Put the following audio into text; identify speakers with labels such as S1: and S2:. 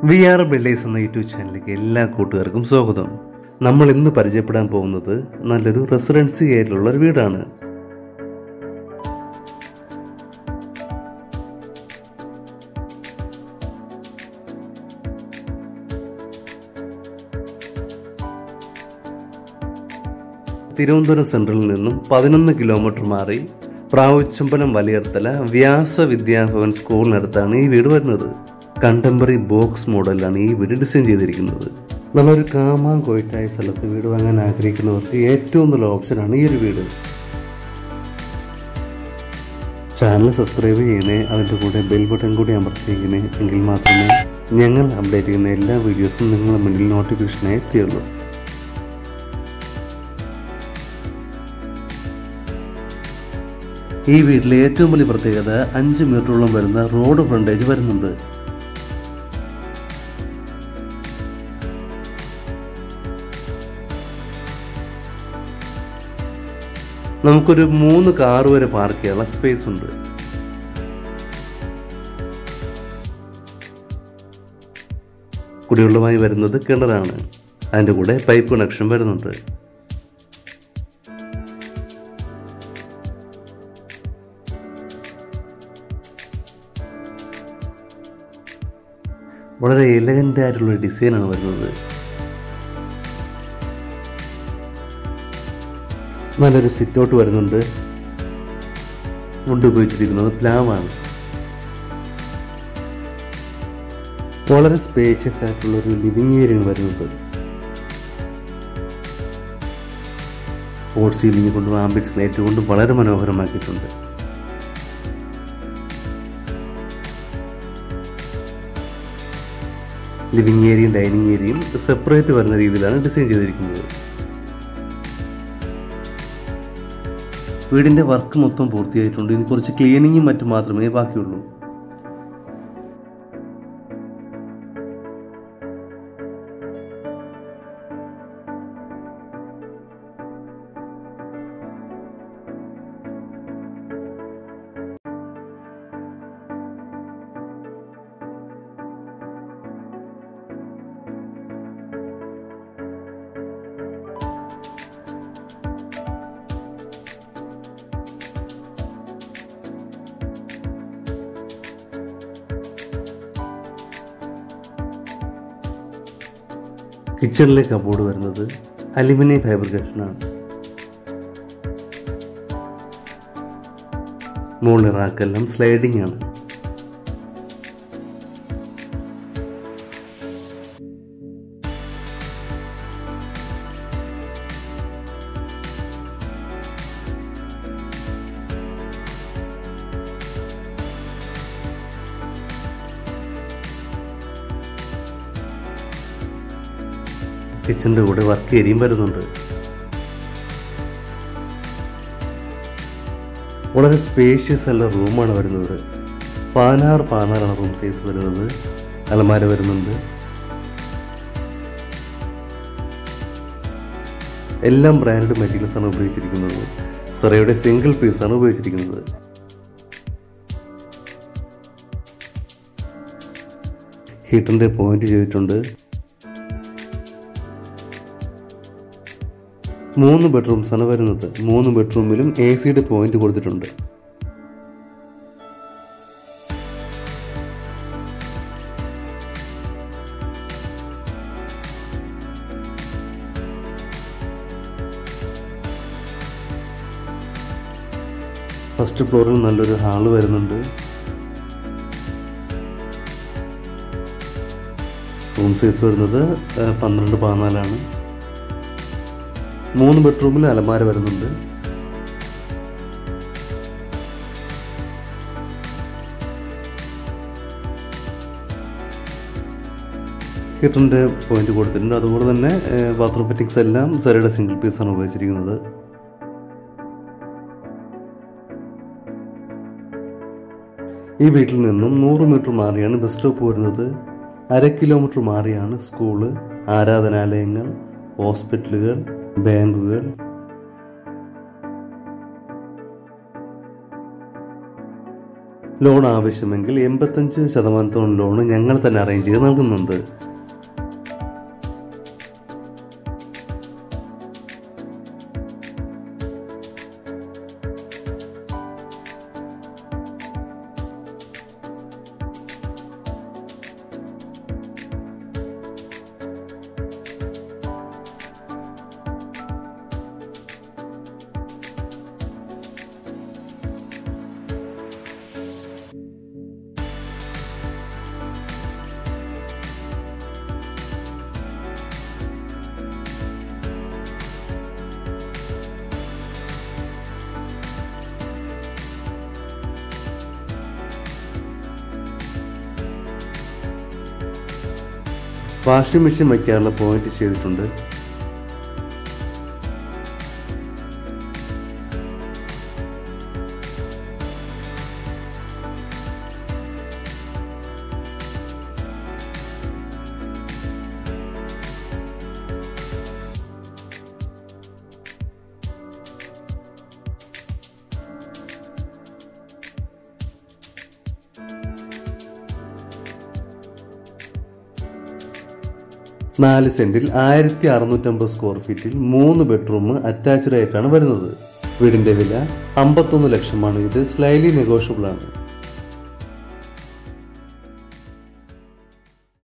S1: V R builders എന്ന YouTube ചാനലിലേക്ക് എല്ലാ കൂട്ടുകാർക്കും സ്വാഗതം നമ്മൾ ഇന്ന് പരിചയപ്പെടാൻ പോകുന്നത് നല്ലൊരു റെസിഡൻസി ഏരിയയിലുള്ള ഒരു വീടാണ് തിരുവനന്തപുരം സെൻട്രലിൽ നിന്നും പതിനൊന്ന് കിലോമീറ്റർ മാറി പ്രാവുച്ചമ്പലം വലിയർത്തല വ്യാസ വിദ്യാഭവൻ സ്കൂളിനടുത്താണ് ഈ വീട് വരുന്നത് കണ്ടംപററി ബോക്സ് മോഡലിലാണ് ഈ വീട് ഡിസൈൻ ചെയ്തിരിക്കുന്നത് നല്ലൊരു കാമാൻ കൊയ്റ്റായ സ്ഥലത്ത് വീട് വാങ്ങാൻ ആഗ്രഹിക്കുന്നവർക്ക് ഏറ്റവും നല്ല ഓപ്ഷനാണ് ഈ ഒരു വീട് ചാനൽ സബ്സ്ക്രൈബ് ചെയ്യണേ അതിൻ്റെ കൂടെ ബെൽ ബട്ടൺ കൂടി അമർത്തിയേക്കണേ എങ്കിൽ മാത്രമേ ഞങ്ങൾ അപ്ഡേറ്റ് ചെയ്യുന്ന എല്ലാ വീഡിയോസും നിങ്ങളുടെ മുന്നിൽ നോട്ടിഫിക്കേഷനായി എത്തിയുള്ളൂ ഈ വീട്ടിലെ ഏറ്റവും വലിയ പ്രത്യേകത അഞ്ച് മീറ്ററോളം വരുന്ന റോഡ് ഫ്രണ്ടേജ് വരുന്നുണ്ട് നമുക്കൊരു മൂന്ന് കാർ വരെ പാർക്ക് ചെയ്യാനുള്ള സ്പേസ് ഉണ്ട് കുടിവെള്ളമായി വരുന്നത് കിണറാണ് അതിൻ്റെ കൂടെ പൈപ്പ് കണക്ഷൻ വരുന്നുണ്ട് വളരെ എലഗൻ്റ് ആയിട്ടുള്ള ഡിസൈനാണ് വരുന്നത് നല്ലൊരു സിറ്റ് ഔട്ട് വരുന്നുണ്ട് വുഡ് ഉപയോഗിച്ചിരിക്കുന്നത് പ്ലാവാണ് വളരെ സ്പേഷ്യസ് ആയിട്ടുള്ള ഒരു ലിവിങ് ഏരിയയാണ് വരുന്നത് ഓട്ട് സീലിംഗ് കൊണ്ടും ആംബിയൻസ് ലൈറ്റ് കൊണ്ടും വളരെ മനോഹരമാക്കിയിട്ടുണ്ട് ലിവിങ് ഏരിയയും ഡൈനിങ് ഏരിയയും സെപ്പറേറ്റ് വരുന്ന രീതിയിലാണ് ഡിസൈൻ ചെയ്തിരിക്കുന്നത് വീടിൻ്റെ വർക്ക് മൊത്തം പൂർത്തിയായിട്ടുണ്ട് ഇനി കുറച്ച് ക്ലീനിങ്ങും മറ്റും മാത്രമേ ബാക്കിയുള്ളൂ കിച്ചണിലെ കബോർഡ് വരുന്നത് അലുമിനിയം ഫാബ്രിക്കേഷനാണ് മുകളിൽ റാക്കെല്ലാം സ്ലൈഡിംഗ് ആണ് കിച്ചൻ്റെ കൂടെ വർക്ക് ഏരിയയും വരുന്നുണ്ട് വളരെ സ്പേഷ്യസ് ഉള്ള റൂമാണ് വരുന്നത് പതിനാറ് പതിനാറാണ് റൂം സൈസ് വരുന്നത് അലമാര വരുന്നുണ്ട് എല്ലാം ബ്രാൻഡ് മെറ്റീരിയൽസ് ആണ് ഉപയോഗിച്ചിരിക്കുന്നത് സെറയുടെ സിംഗിൾ പീസാണ് ഉപയോഗിച്ചിരിക്കുന്നത് ഹീറ്ററിൻ്റെ പോയിന്റ് ചെയ്തിട്ടുണ്ട് മൂന്ന് ബെഡ്റൂംസ് ആണ് വരുന്നത് മൂന്ന് ബെഡ്റൂമിലും എ സിയുടെ പോയിന്റ് കൊടുത്തിട്ടുണ്ട് ഫസ്റ്റ് ഫ്ലോറിൽ നല്ലൊരു ഹാള് വരുന്നുണ്ട് റൂം സൈസ് വരുന്നത് ഏഹ്, പന്ത്രണ്ട് പതിനാലാണ് മൂന്ന് ബെഡ്റൂമിൽ അലമാര വരുന്നുണ്ട് ഹീറ്ററിൻ്റെ പോയിന്റ് കൊടുത്തിട്ടുണ്ട് അതുപോലെ തന്നെ ബാത്റൂം ഫിറ്റിങ്സ് എല്ലാം സെറയുടെ സിംഗിൾ പീസാണ് ഉപയോഗിച്ചിരിക്കുന്നത് ഈ വീട്ടിൽ നിന്നും നൂറ് മീറ്റർ മാറിയാണ് ബസ് സ്റ്റോപ്പ് വരുന്നത് അര കിലോമീറ്റർ മാറിയാണ് സ്കൂള് ആരാധനാലയങ്ങൾ ഹോസ്പിറ്റലുകൾ ബാങ്കുകൾ ലോൺ ആവശ്യമെങ്കിൽ എൺപത്തഞ്ച് ശതമാനത്തോളം ലോൺ ഞങ്ങൾ തന്നെ അറേഞ്ച് ചെയ്ത് നൽകുന്നുണ്ട് വാഷിംഗ് മെഷീൻ വയ്ക്കാനുള്ള പോയിന്റ് ചെയ്തിട്ടുണ്ട് നാല് സെന്റിൽ ആയിരത്തി അറുന്നൂറ്റമ്പത് സ്ക്വയർ ഫീറ്റിൽ മൂന്ന് ബെഡ്റൂം അറ്റാച്ച്ഡ് ആയിട്ടാണ് വരുന്നത് വീടിന്റെ വില അമ്പത്തൊന്ന് ലക്ഷമാണ് ഇത് സ്ലൈലി നെഗോഷ്യബിൾ ആണ്